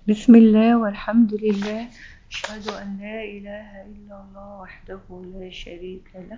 بسم الله والحمد لله أشهد أن لا إله إلا الله وحده لا شريك له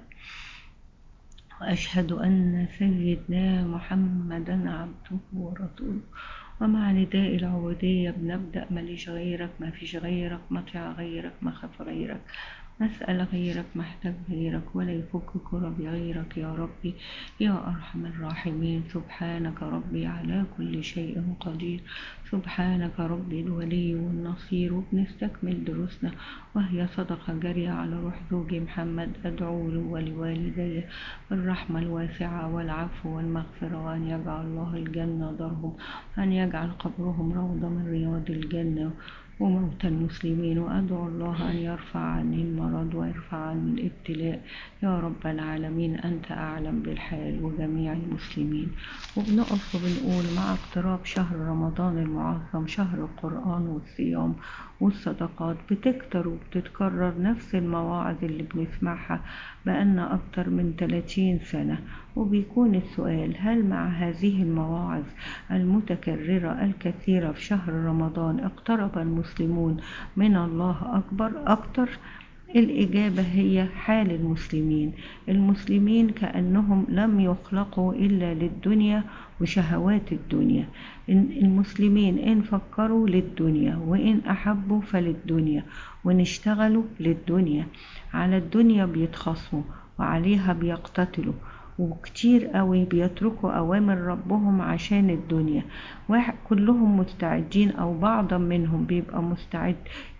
وأشهد أن سيدنا محمدا عبده ورسوله ومع نداء العبودية بنبدأ ماليش غيرك ما فيش غيرك مطيع غيرك ما خاف غيرك مسأل غيرك محتاج غيرك ولا يفك كرب غيرك يا ربي يا أرحم الراحمين سبحانك ربي على كل شيء قدير سبحانك ربي الولي والنصير وبنستكمل دروسنا وهي صدقة جارية على روح زوجي محمد أدعو له ولوالدي بالرحمة الواسعة والعفو والمغفرة وأن يجعل الله الجنة دارهم أن يجعل قبرهم روضة من رياض الجنة وموتى المسلمين وأدعو الله أن يرفع عني المرض ويرفع عني الابتلاء يا رب العالمين أنت أعلم بالحال وجميع المسلمين وبنقف وبنقول مع اقتراب شهر رمضان المعظم شهر القرآن والصيام والصدقات بتكتر وبتتكرر نفس المواعظ اللي بنسمعها بقالنا أكتر من 30 سنة وبيكون السؤال هل مع هذه المواعظ المتكررة الكثيرة في شهر رمضان اقترب المسلمون من الله أكبر أكتر الإجابة هي حال المسلمين المسلمين كأنهم لم يخلقوا إلا للدنيا وشهوات الدنيا المسلمين إن فكروا للدنيا وإن أحبوا فللدنيا وإن اشتغلوا للدنيا على الدنيا بيتخصموا وعليها بيقتتلوا وكتير قوي بيتركوا أوامر ربهم عشان الدنيا واحد كلهم مستعدين أو بعضا منهم بيبقى مستعد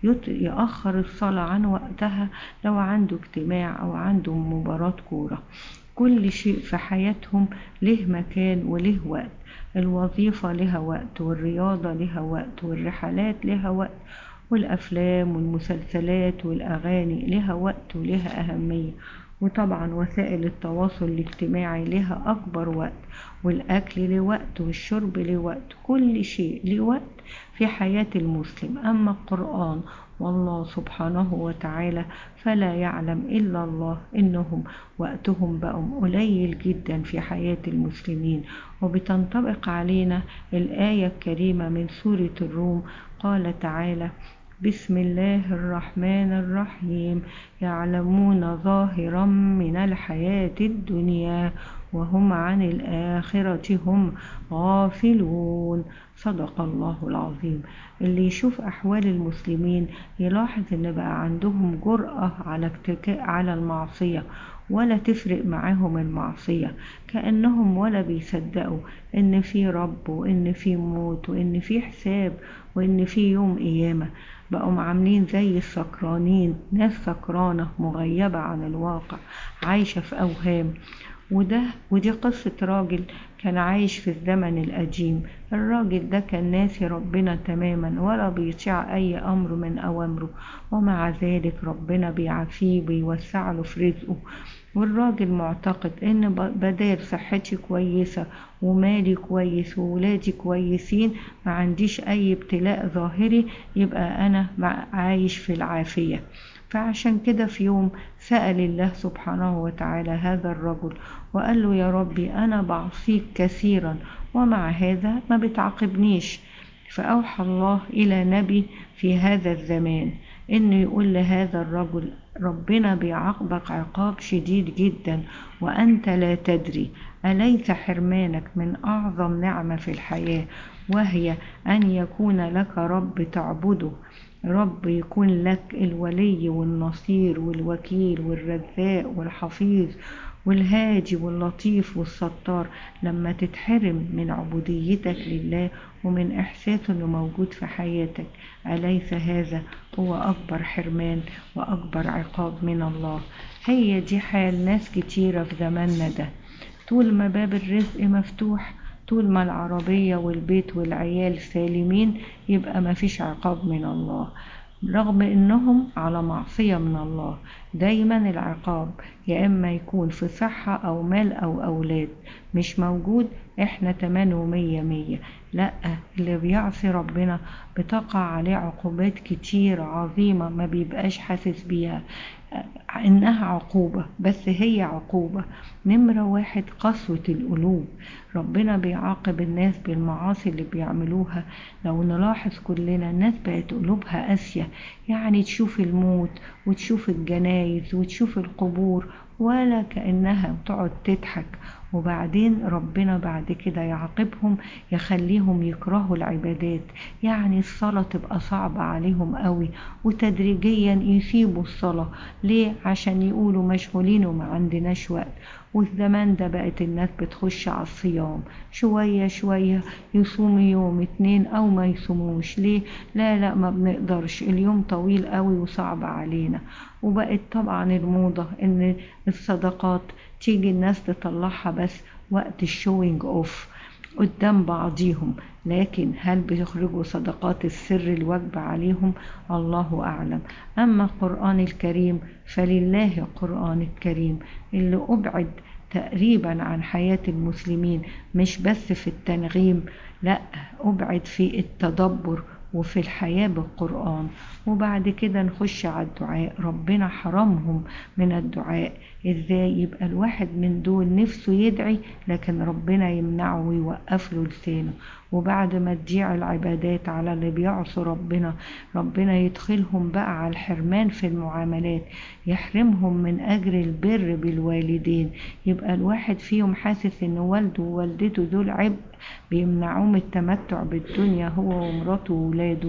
يأخر الصلاة عن وقتها لو عنده اجتماع أو عنده مباراة كورة كل شيء في حياتهم له مكان وله وقت الوظيفة لها وقت والرياضة لها وقت والرحلات لها وقت والأفلام والمسلسلات والأغاني لها وقت ولها أهمية وطبعا وسائل التواصل الاجتماعي لها أكبر وقت والأكل له وقت والشرب له وقت كل شيء له وقت في حياة المسلم أما القرآن والله سبحانه وتعالى فلا يعلم إلا الله إنهم وقتهم بقوا قليل جدا في حياة المسلمين وبتنطبق علينا الآية الكريمة من سورة الروم قال تعالى بسم الله الرحمن الرحيم يعلمون ظاهرا من الحياة الدنيا وهم عن الآخرة هم غافلون صدق الله العظيم اللي يشوف أحوال المسلمين يلاحظ إن بقى عندهم جرأة على اتكاء على المعصية ولا تفرق معاهم المعصية كأنهم ولا بيصدقوا إن في رب وإن في موت وإن في حساب وإن في يوم قيامة بقوا عاملين زي السكرانين ناس سكرانة مغيبة عن الواقع عايشة في أوهام وده ودي قصة راجل كان عايش في الزمن القديم الراجل ده كان ناسي ربنا تماما ولا بيطيع أي أمر من أوامره ومع ذلك ربنا بيعافيه بيوسع له في رزقه والراجل معتقد ان بدال صحتي كويسة ومالي كويس وولادي كويسين ما عنديش اي ابتلاء ظاهري يبقى انا عايش في العافية فعشان كده في يوم سأل الله سبحانه وتعالى هذا الرجل وقال له يا ربي أنا بعصيك كثيرا ومع هذا ما بتعاقبنيش فأوحى الله إلى نبي في هذا الزمان إنه يقول لهذا الرجل ربنا بيعاقبك عقاب شديد جدا وأنت لا تدري أليس حرمانك من أعظم نعمة في الحياة وهي أن يكون لك رب تعبده رب يكون لك الولي والنصير والوكيل والرزاق والحفيظ والهادي واللطيف والستار لما تتحرم من عبوديتك لله ومن إحساسه إنه موجود في حياتك أليس هذا هو أكبر حرمان وأكبر عقاب من الله هي دي حال ناس كتيرة في زماننا ده طول ما باب الرزق مفتوح طول ما العربية والبيت والعيال سالمين يبقى مفيش عقاب من الله رغم انهم على معصية من الله دايما العقاب يا اما يكون في صحة او مال او اولاد مش موجود احنا تمام ومية مية لا اللي بيعصي ربنا بتقع عليه عقوبات كتير عظيمة ما بيبقاش حاسس بيها إنها عقوبة بس هي عقوبة نمرة واحد قسوة القلوب ربنا بيعاقب الناس بالمعاصي اللي بيعملوها لو نلاحظ كلنا الناس بقت قلوبها قاسية يعني تشوف الموت وتشوف الجنايز وتشوف القبور ولا كأنها بتقعد تضحك وبعدين ربنا بعد كده يعاقبهم يخليهم يكرهوا العبادات يعني الصلاة تبقى صعبة عليهم قوي وتدريجيا يسيبوا الصلاة ليه عشان يقولوا مشغولين وما عندناش وقت والزمان ده بقت الناس بتخش على الصيام شوية شوية يصوموا يوم اتنين او ما يصوموش ليه لا لا ما بنقدرش اليوم طويل قوي وصعب علينا وبقت طبعا الموضة ان الصدقات تيجي الناس تطلعها بس وقت الشوينج اوف قدام بعضيهم لكن هل بيخرجوا صدقات السر الواجبة عليهم الله أعلم أما القرآن الكريم فلله القرآن الكريم اللي أبعد تقريبا عن حياة المسلمين مش بس في التنغيم لا أبعد في التدبر وفي الحياة بالقرآن وبعد كده نخش على الدعاء ربنا حرمهم من الدعاء ازاي يبقى الواحد من دول نفسه يدعي لكن ربنا يمنعه ويوقف له لسانه وبعد ما تضيع العبادات على اللي بيعصوا ربنا ربنا يدخلهم بقى على الحرمان في المعاملات يحرمهم من أجر البر بالوالدين يبقى الواحد فيهم حاسس ان والده ووالدته دول عبء بيمنعوه من التمتع بالدنيا هو ومراته وولاده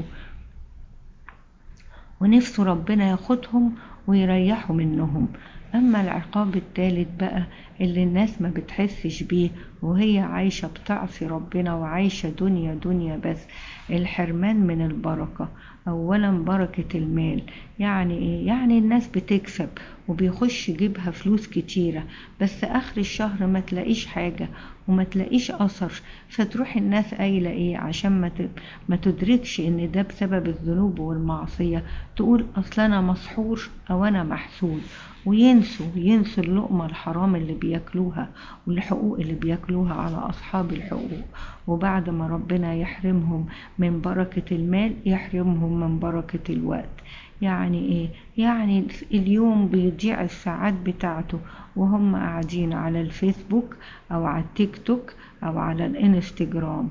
ونفسه ربنا ياخدهم ويريحوا منهم أما العقاب التالت بقى اللي الناس ما بتحسش بيه وهي عايشة بتعصي ربنا وعايشة دنيا دنيا بس الحرمان من البركة أولا بركة المال يعني إيه؟ يعني الناس بتكسب وبيخش جيبها فلوس كتيرة بس آخر الشهر ما تلاقيش حاجة وما تلاقيش أثر فتروح الناس قايلة إيه عشان ما ما تدركش إن ده بسبب الذنوب والمعصية تقول أصل أنا مسحور أو أنا محسود وينسوا ينسوا اللقمة الحرام اللي بياكلوها والحقوق اللي بياكلوها على أصحاب الحقوق وبعد ما ربنا يحرمهم من بركة المال يحرمهم من بركة الوقت يعني ايه يعني اليوم بيضيع الساعات بتاعته وهم قاعدين على الفيسبوك او على التيك توك او على الانستجرام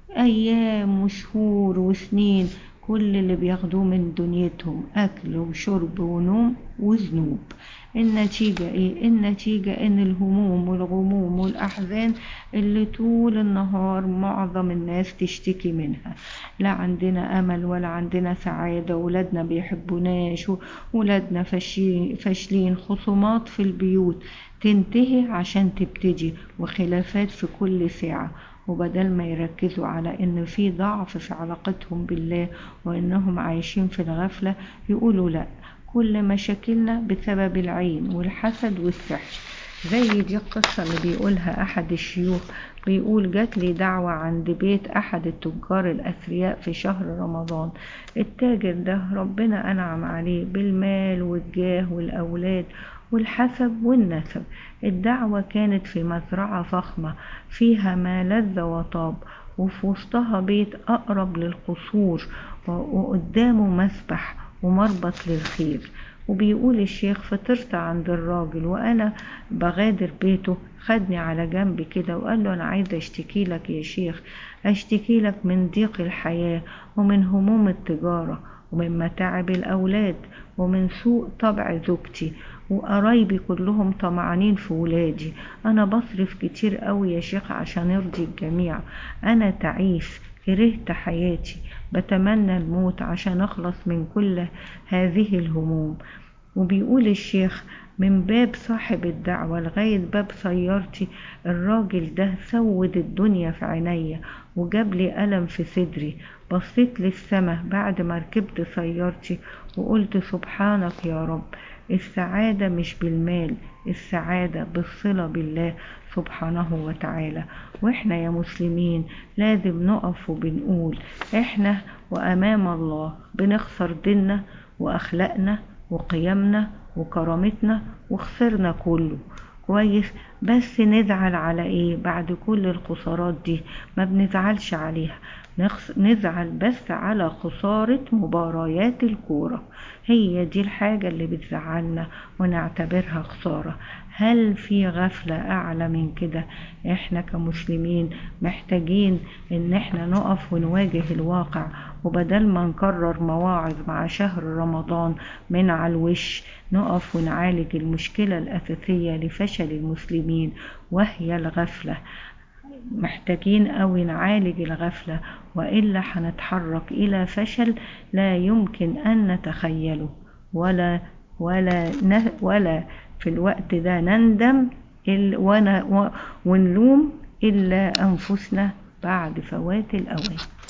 ايام وشهور وسنين كل اللي بياخدوه من دنيتهم اكل وشرب ونوم وذنوب النتيجة ايه النتيجة ان الهموم والغموم والاحزان اللي طول النهار معظم الناس تشتكي منها لا عندنا امل ولا عندنا سعادة ولادنا بيحبوناش ولادنا فاشلين خصومات في البيوت تنتهي عشان تبتدي وخلافات في كل ساعة وبدل ما يركزوا على ان في ضعف في علاقتهم بالله وانهم عايشين في الغفلة يقولوا لا كل مشاكلنا بسبب العين والحسد والسحر زي دي القصة اللي بيقولها أحد الشيوخ بيقول جات لي دعوة عند بيت أحد التجار الأثرياء في شهر رمضان التاجر ده ربنا أنعم عليه بالمال والجاه والأولاد والحسب والنسب الدعوة كانت في مزرعة فخمة فيها ما لذ وطاب وفي وسطها بيت أقرب للقصور وقدامه مسبح ومربط للخيل وبيقول الشيخ فطرت عند الراجل وانا بغادر بيته خدني على جنب كده وقال له انا عايزه اشتكي لك يا شيخ اشتكي لك من ضيق الحياه ومن هموم التجاره ومن متاعب الاولاد ومن سوء طبع زوجتي وقرايبي كلهم طمعانين في ولادي انا بصرف كتير قوي يا شيخ عشان ارضي الجميع انا تعيس كرهت حياتي بتمنى الموت عشان اخلص من كل هذه الهموم وبيقول الشيخ من باب صاحب الدعوة لغاية باب سيارتي الراجل ده سود الدنيا في عينيا وجاب لي ألم في صدري بصيت للسما بعد ما ركبت سيارتي وقلت سبحانك يا رب السعادة مش بالمال السعادة بالصلة بالله سبحانه وتعالى واحنا يا مسلمين لازم نقف وبنقول احنا وامام الله بنخسر ديننا واخلاقنا وقيمنا وكرامتنا وخسرنا كله كويس بس نزعل على ايه بعد كل الخسارات دي ما بنزعلش عليها نزعل بس على خسارة مباريات الكورة هي دي الحاجة اللي بتزعلنا ونعتبرها خسارة هل في غفلة أعلى من كده احنا كمسلمين محتاجين ان احنا نقف ونواجه الواقع وبدل ما نكرر مواعظ مع شهر رمضان من على الوش نقف ونعالج المشكلة الأساسية لفشل المسلمين وهي الغفلة محتاجين أوي نعالج الغفلة وإلا هنتحرك إلى فشل لا يمكن أن نتخيله ولا ولا ولا في الوقت ده نندم ونلوم إلا أنفسنا بعد فوات الأوان